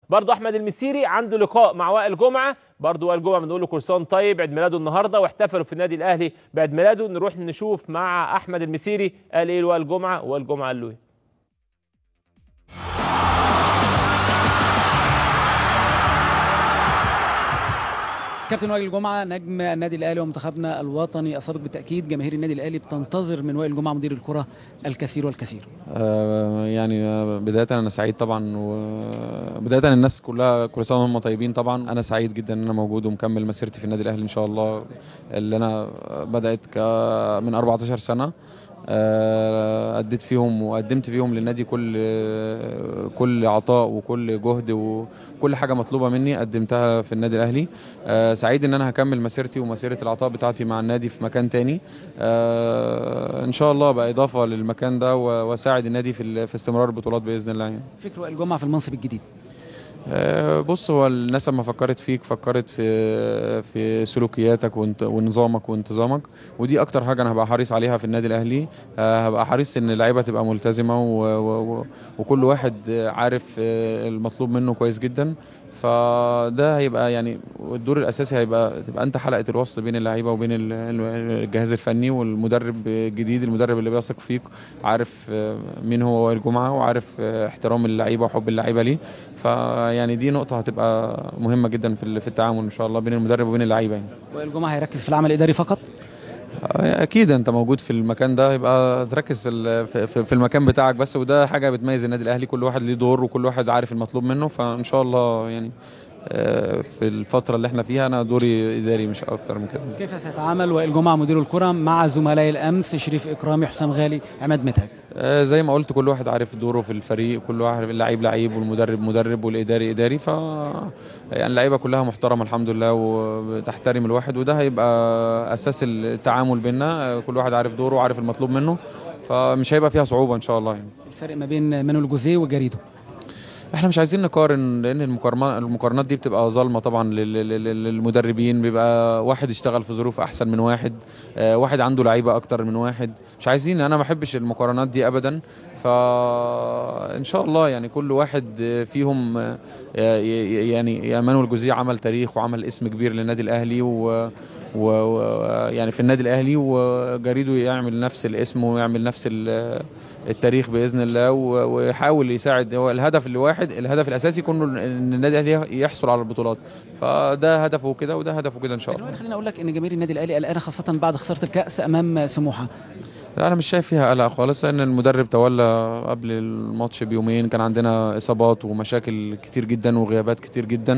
برضه احمد المسيري عنده لقاء مع وائل جمعه برضه وائل جمعه بنقول له كل سنه وأنت طيب عيد ميلاده النهارده واحتفلوا في النادي الاهلي بعيد ميلاده نروح نشوف مع احمد المسيري قال ايه لوائل جمعه وائل جمعه قال له ايه كابتن وائل الجمعه نجم النادي الاهلي ومنتخبنا الوطني السابق بالتاكيد جماهير النادي الاهلي بتنتظر من وائل الجمعه مدير الكره الكثير والكثير آه، يعني آه، بداية أنا سعيد طبعا وبداية الناس كلها كل سنة وهم طيبين طبعا أنا سعيد جدا إن أنا موجود ومكمل مسيرتي في النادي الأهلي إن شاء الله اللي أنا بدأت ك- من 14 سنة آه، أديت فيهم وقدمت فيهم للنادي كل كل عطاء وكل جهد وكل حاجة مطلوبة مني قدمتها في النادي الأهلي آه، سعيد إن أنا هكمل مسيرتي ومسيرة العطاء بتاعتي مع النادي في مكان تاني آه، إن شاء الله بقى إضافة للمكان ده و- وأساعد النادي في ال- في استمرار البطولات بإذن الله يعني. فكر وائل الجمعه في المنصب الجديد آه، بص هو الناس لما فكرت فيك فكرت في في سلوكياتك وانت- ونظامك وانتظامك ودي اكتر حاجه انا هبقى حريص عليها في النادي الاهلي آه، هبقى حريص ان اللعيبه تبقى ملتزمه و و و وكل واحد عارف آه، المطلوب منه كويس جدا فده هيبقى يعني الدور الاساسي هيبقى تبقى انت حلقه الوصل بين اللعيبه وبين ال- ال- الجهاز الفني والمدرب الجديد المدرب اللي بيثق فيك عارف آه، مين هو وائل جمعه وعارف آه، احترام اللعيبه وحب اللعيبه ليه فيعني دي نقطه هتبقى مهمه جدا في ال- في التعامل ان شاء الله بين المدرب وبين اللعيبه يعني وائل الجمعه هيركز في العمل الاداري فقط اكيد انت موجود في المكان ده يبقى تركز في ال- في- في في المكان بتاعك بس وده حاجه بتميز النادي الاهلي كل واحد ليه دور وكل واحد عارف المطلوب منه فان شاء الله يعني آه، في الفتره اللي احنا فيها انا دوري اداري مش اكتر من كده كيف سيتعامل وائل جمعه مدير الكره مع زملائي الامس شريف اكرامي حسام غالي عماد متعب آه، زي ما قلت كل واحد عارف دوره في الفريق كل واحد اللعيب لعيب والمدرب مدرب والاداري اداري ف يعني اللعيبه كلها محترمه الحمد لله وبتحترم الواحد وده هيبقى اساس التعامل بينا آه، كل واحد عارف دوره وعارف المطلوب منه فمش هيبقى فيها صعوبه ان شاء الله يعني الفرق ما بين مانويل جوزيه وجريدو احنا مش عايزين نقارن لان المقارنات المقارنات دي بتبقى ظالمه طبعا لل- لل- لل- للمدربين بيبقى واحد يشتغل في ظروف احسن من واحد آه، واحد عنده لعيبه اكتر من واحد مش عايزين انا ما بحبش المقارنات دي ابدا فان شاء الله يعني كل واحد فيهم آه، ي- يعني يعني مانويل جوزيه عمل تاريخ وعمل اسم كبير للنادي الاهلي و و و- يعني في النادي الاهلي وجريدو يعمل نفس الاسم ويعمل نفس ال- التاريخ باذن الله و- ويحاول يساعد هو الهدف اللي واحد الهدف الاساسي يكون ان النادي الاهلي يحصل على البطولات فده هدفه كده وده هدفه كده ان شاء الله وائل خليني اقول لك ان جماهير النادي الاهلي قلقانه خاصه بعد خساره الكاس امام سموحه لا انا مش شايف فيها قلق خالص لان المدرب تولى قبل الماتش بيومين كان عندنا اصابات ومشاكل كتير جدا وغيابات كتير جدا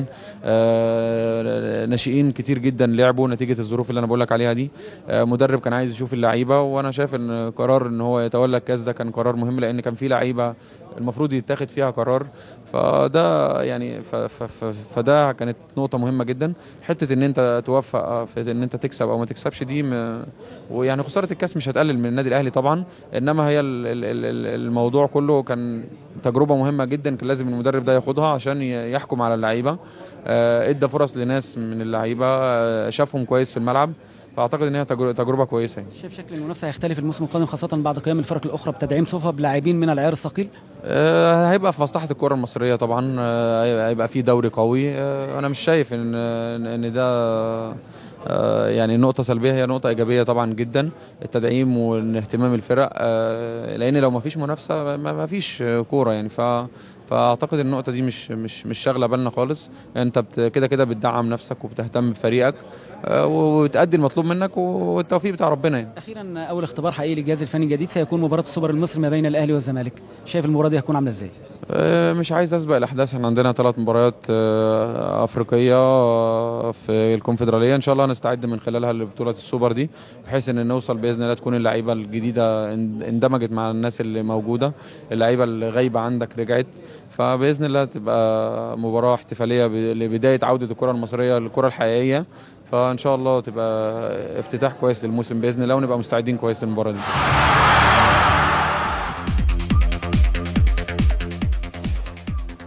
آه، ناشئين كتير جدا لعبوا نتيجه الظروف اللي انا بقول لك عليها دي آه، مدرب كان عايز يشوف اللعيبه وانا شايف ان قرار ان هو يتولى الكاس ده كان قرار مهم لان كان في لعيبه المفروض يتاخد فيها قرار فده يعني ف ف ف فده كانت نقطه مهمه جدا حته ان انت توفق في ان انت تكسب او ما تكسبش دي م- ويعني خساره الكاس مش هتقلل من النادي الاهلي طبعا انما هي ال- ال- ال- الموضوع كله كان تجربه مهمه جدا كان لازم المدرب ده ياخدها عشان ي- يحكم على اللعيبه آه، ادى فرص لناس من اللعيبه آه، شافهم كويس في الملعب فاعتقد ان هي تجر- تجربه كويسه يعني. شايف شكل المنافسه هيختلف الموسم القادم خاصه بعد قيام الفرق الاخرى بتدعيم صفه بلاعبين من العيار الثقيل آه، هيبقى في مصلحه الكره المصريه طبعا آه، هيبقى في دوري قوي آه، انا مش شايف ان ان ده آه، يعني نقطة سلبية هي نقطة إيجابية طبعا جدا التدعيم واهتمام الفرق آه، لأن لو ما فيش منافسة ما ما فيش آه، كورة يعني ف فاعتقد النقطه دي مش مش مش شاغله بالنا خالص انت بت- كده كده بتدعم نفسك وبتهتم بفريقك آه، وتأدي المطلوب منك والتوفيق بتاع ربنا يعني اخيرا اول اختبار حقيقي للجهاز الفني الجديد سيكون مباراه السوبر المصري ما بين الاهلي والزمالك شايف المباراه دي هتكون عامله ازاي آه، مش عايز اسبق الاحداث احنا عندنا ثلاث مباريات آه، افريقيه آه، في الكونفدراليه ان شاء الله نستعد من خلالها لبطوله السوبر دي بحيث ان نوصل باذن الله تكون اللعيبه الجديده اند- اندمجت مع الناس اللي موجوده اللعيبه اللي غايبه عندك رجعت فباذن الله تبقى مباراه احتفاليه ب- لبدايه عوده الكره المصريه للكره الحقيقيه فان شاء الله تبقى افتتاح كويس للموسم باذن الله ونبقى مستعدين كويس للمباراه دي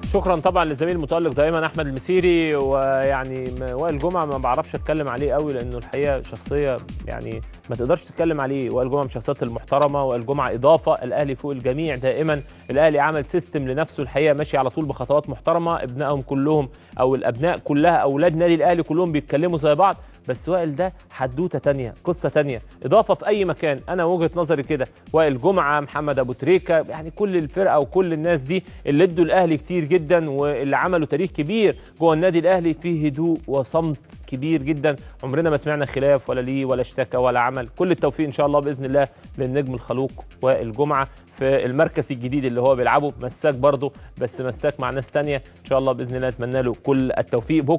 شكرا طبعا للزميل المتالق دايما احمد المسيري ويعني م- وائل جمعه ما بعرفش اتكلم عليه قوي لانه الحقيقه شخصيه يعني ما تقدرش تتكلم عليه وائل جمعه من الشخصيات المحترمه وائل جمعه اضافه الاهلي فوق الجميع دائما الاهلي عمل سيستم لنفسه الحقيقه ماشي على طول بخطوات محترمه ابنائهم كلهم او الابناء كلها اولاد نادي الاهلي كلهم بيتكلموا زي بعض بس وائل ده حدوته تانية قصه تانية اضافه في اي مكان انا وجهه نظري كده وائل جمعه محمد ابو تريكه يعني كل الفرقه وكل الناس دي اللي ادوا الاهلي كتير جدا واللي عملوا تاريخ كبير جوه النادي الاهلي فيه هدوء وصمت كبير جدا عمرنا ما سمعنا خلاف ولا ليه ولا اشتكى ولا عمل كل التوفيق ان شاء الله باذن الله للنجم الخلوق وائل جمعه في المركز الجديد اللي هو بيلعبه مساك برضه بس مساك مع ناس تانية ان شاء الله باذن الله نتمنى له كل التوفيق